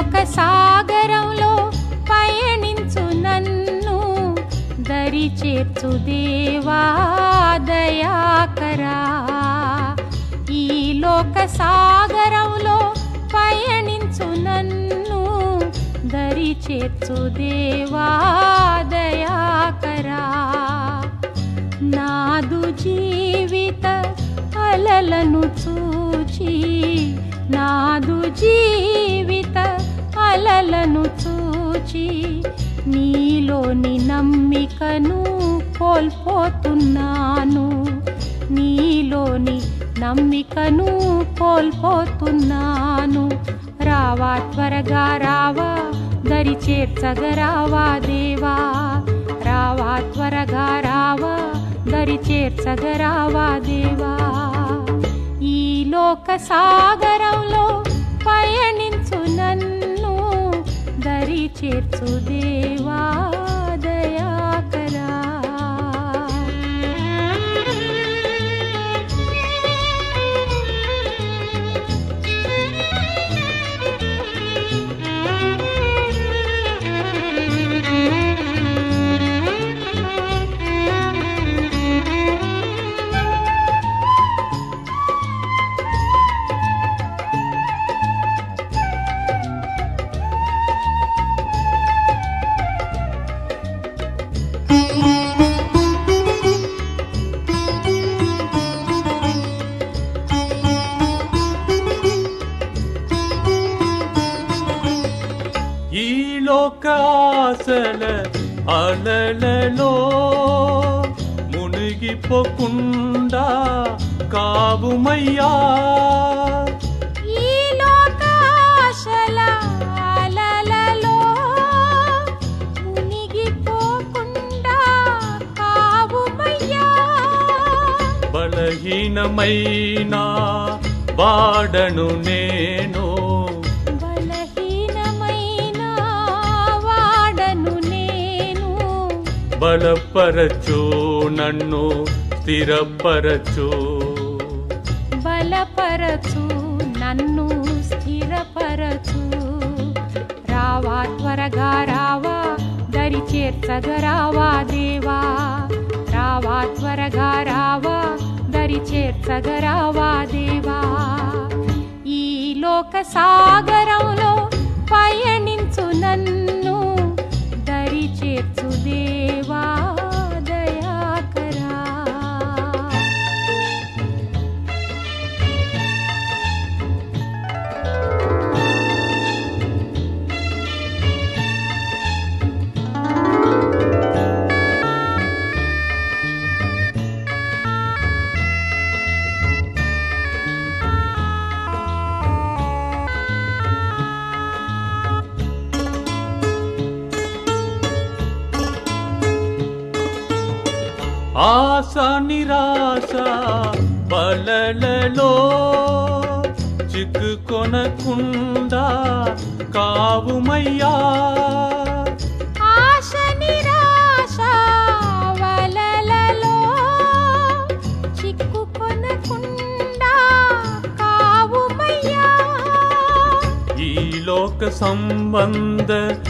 లోక సాగరంలో పయనించు నన్ను దరి చేర్చు దేవా దయాకరా ఈ లోక సాగరంలో పయనించు నన్ను దరి చేర్చు దేవా దయాకరా నాదు జీవిత అలలను చూచి నాదు జీవిత అలలను చూచి నీలోని నమ్మికను కోల్పోతున్నాను నీలోని నమ్మికను కోల్పోతున్నాను రావా త్వరగా రావా దరి చేర్చగరావా దేవా రావా త్వరగా రావా దరి చేర్చగరావా దేవా ఈ లోక సాగరంలో పయనించు నన్ను దరి చేర్చు దేవా దయాకరా ఈ లోకాసల అలలలో మునిగిపోకుండా కావుమయ్యా ఈ లోకాశల అలలలో మునిగిపోకుండా కావుమయ్యా బలహీనమైన వాడను నేను బలహీనమైన వాడను నేను బలపరచు నన్ను స్థిరపరచు బలపరచు నన్ను స్థిరపరచు రావా త్వరగా రావా దరి చేర్చగరావా దేవా రావా త్వరగా రావా దరి చేర్చగరావా దేవా ఈ లోక సాగరంలో పయనించు నన్ను దరి చేర్చు దేవా దయాకరా ఆశ నిరాశ బలలో చిక్కుకొనకుండా కావుమయ్యా ఆశ నిరాశ వలలలో చిక్కుకొనకుండా కావుమయ్యా ఈ లోక సంబంధ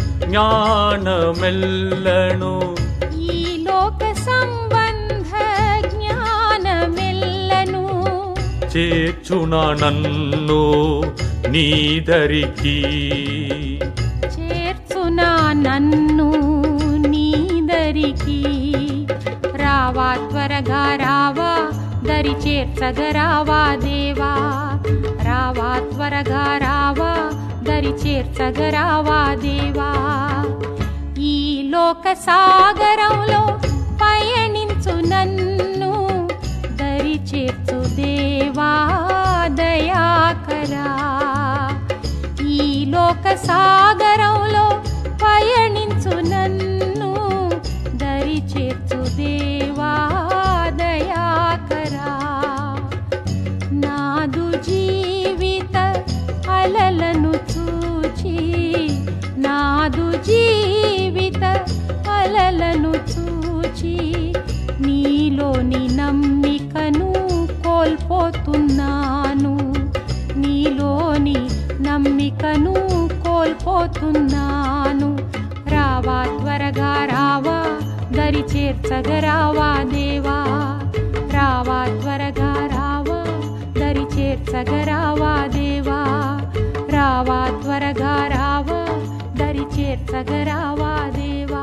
జ్ఞానమెల్లను ఈ లోక సంబంధ జ్ఞానమెల్లను చేర్చున నన్ను నీదరికి చేర్చునా నన్ను నీదరికి రావా త్వరగా రావా దరి చేర్చగరావా దేవా రావా త్వరగా రావా దరి చేర్చగరావా దేవా ఈ లోక సాగరంలో పయనించు నన్ను దరి చేర్చు దేవా దయాకరా ఈ లోక సాగరంలో పయనించు నన్ను దరి చేర్చు దేవా దయాకరా నాదు జీవిత అలలను చూచి నాదు జీవిత అలలను చూచి నీలోని నమ్మికను కోల్పోతున్నాను నీలోని నమ్మిక ఓపికను కోల్పోతున్నాను రావా త్వరగా రావా దరి చేర్చగరావా దేవా రావా త్వరగా రావా దరి చేర్చగరావా దేవా రావా త్వరగా రావా దరి చేర్చగరావా దేవా